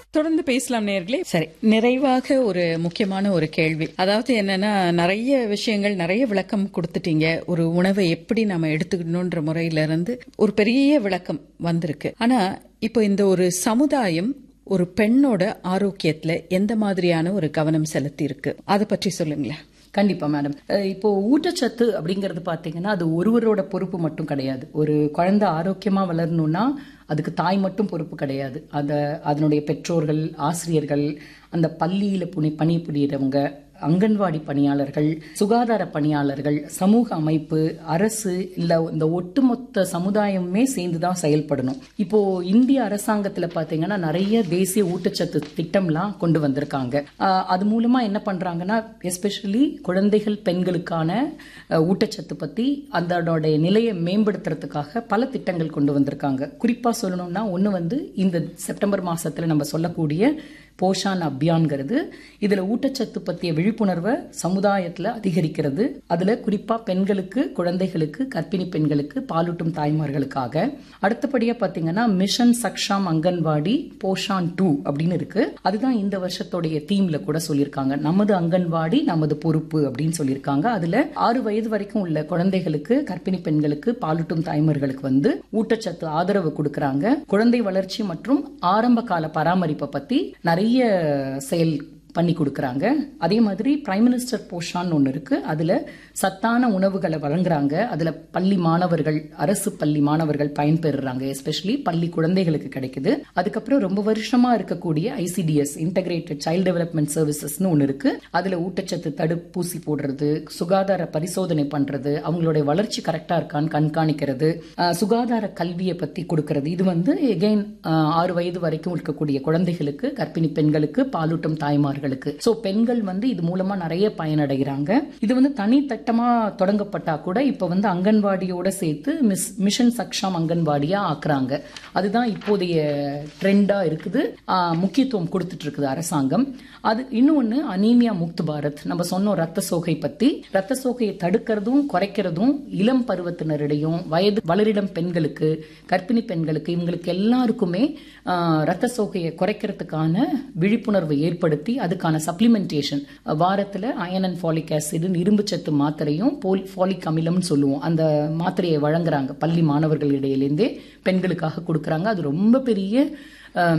தொடர்ந்து பேசலாம் நேர்களே சரி நிறைவாக ஒரு முக்கியமான ஒரு கேள்வி அதாவது என்னன்னா நிறைய விஷயங்கள் நிறைய விளக்கம் கொடுத்துட்டீங்க ஒரு உணவை எப்படி நாம எடுத்துக்கணும்ன்ற முறையில இருந்து ஒரு பெரிய விளக்கம் வந்திருக்கு ஆனா இப்போ இந்த ஒரு சமுதாயம் ஒரு பெண்ணோட ஆரோக்கியத்துல எந்த மாதிரியான ஒரு கவனம் செலுத்தி இருக்கு அதை பற்றி சொல்லுங்களேன் கண்டிப்பா மேடம் அஹ் இப்போ ஊட்டச்சத்து அப்படிங்கிறது பாத்தீங்கன்னா அது ஒருவரோட பொறுப்பு மட்டும் கிடையாது ஒரு குழந்தை ஆரோக்கியமா வளரணும்னா அதுக்கு தாய் மட்டும் பொறுப்பு கிடையாது அத அதனுடைய பெற்றோர்கள் ஆசிரியர்கள் அந்த பள்ளியில புனி பணிபுரியறவங்க அங்கன்வாடி பணியாளர்கள் சுகாதார பணியாளர்கள் சமூக அமைப்பு அரசு இல்ல இந்த ஒட்டுமொத்த சமுதாயமே சேர்ந்துதான் செயல்படணும் இப்போ இந்திய அரசாங்கத்துல பாத்தீங்கன்னா நிறைய தேசிய ஊட்டச்சத்து திட்டம்லாம் கொண்டு வந்திருக்காங்க ஆஹ் அது மூலமா என்ன பண்றாங்கன்னா எஸ்பெஷலி குழந்தைகள் பெண்களுக்கான அஹ், ஊட்டச்சத்து பத்தி அதனுடைய நிலையை மேம்படுத்துறதுக்காக பல திட்டங்கள் கொண்டு வந்திருக்காங்க குறிப்பா சொல்லணும்னா ஒண்ணு வந்து இந்த செப்டம்பர் மாசத்துல நம்ம சொல்லக்கூடிய போஷான் அபியான்ங்கிறது இதுல ஊட்டச்சத்து பத்திய விழிப்புணர்வை சமுதாயத்துல அதிகரிக்கிறது அதுல குறிப்பா பெண்களுக்கு குழந்தைகளுக்கு கர்ப்பிணி பெண்களுக்கு பாலூட்டும் தாய்மார்களுக்காக அடுத்தபடியா பாத்தீங்கன்னா மிஷன் சக்ஷாம் அங்கன்வாடி போஷான் டூ அப்படின்னு இருக்கு அதுதான் இந்த வருஷத்துடைய தீம்ல கூட சொல்லியிருக்காங்க நமது அங்கன்வாடி நமது பொறுப்பு அப்படின்னு சொல்லியிருக்காங்க அதுல ஆறு வயது வரைக்கும் உள்ள குழந்தைகளுக்கு கர்ப்பிணி பெண்களுக்கு பாலூட்டும் தாய்மார்களுக்கு வந்து ஊட்டச்சத்து ஆதரவு கொடுக்கறாங்க குழந்தை வளர்ச்சி மற்றும் ஆரம்ப கால பராமரிப்பை பத்தி நிறைய செயல் பண்ணி கொடுக்கறாங்க அதே மாதிரி பிரைம் மினிஸ்டர் போஷான் ஒன்று இருக்கு அதுல சத்தான உணவுகளை வழங்குறாங்க அதுல பள்ளி மாணவர்கள் அரசு பள்ளி மாணவர்கள் பயன்பெறுறாங்க எஸ்பெஷலி பள்ளி குழந்தைகளுக்கு கிடைக்குது அதுக்கப்புறம் ரொம்ப வருஷமா இருக்கக்கூடிய ஐசிடிஎஸ் இன்டகிரேட்டட் சைல்டு டெவலப்மெண்ட் சர்வீசஸ்னு ஒன்று இருக்கு அதுல ஊட்டச்சத்து தடுப்பூசி போடுறது சுகாதார பரிசோதனை பண்றது அவங்களுடைய வளர்ச்சி கரெக்டா இருக்கான்னு கண்காணிக்கிறது அஹ், சுகாதார கல்வியை பத்தி கொடுக்கறது இது வந்து எகைன் ஆறு வயது வரைக்கும் இருக்கக்கூடிய குழந்தைகளுக்கு கர்ப்பிணி பெண்களுக்கு பாலூட்டும் தாய்மார்களுக்கு சோ பெண்கள் வந்து இது மூலமா நிறைய பயனடைகிறாங்க இது வந்து தனித்தட்டமா தொடங்கப்பட்டா கூட இப்ப வந்து அங்கன்வாடியோட சேர்த்து மிஸ் மிஷன் சக்ஷாம் அங்கன்வாடியா ஆக்குறாங்க அதுதான் இப்போதைய ட்ரெண்டா இருக்குது ஆஹ், முக்கியத்துவம் கொடுத்துட்டு இருக்குது அரசாங்கம் அது இன்னொன்னு அனீமியா முக்து பாரத் நம்ம சொன்னோம் ரத்த சோகை பத்தி ரத்த சோகையை தடுக்கிறதும் குறைக்கிறதும் இளம் பருவத்தினரிடையும் வயது வளரிடம் பெண்களுக்கு கர்ப்பிணி பெண்களுக்கு இவங்களுக்கு எல்லாருக்குமே ஆஹ், ரத்த சோகையை குறைக்கிறதுக்கான விழிப்புணர்வை ஏற்படுத்தி அதுக்கான சப்ளிமெண்டேஷன் வாரத்துல அயன் அண்ட் ஃபாலிக் ஆசிட் இரும்புச்சத்து மாத்திரையும் போல் ஃபாலிக் அமிலம்னு சொல்லுவோம் அந்த மாத்திரையை வழங்குறாங்க பள்ளி மாணவர்கள் இடையிலேருந்தே பெண்களுக்காக கொடுக்கறாங்க அது ரொம்ப பெரிய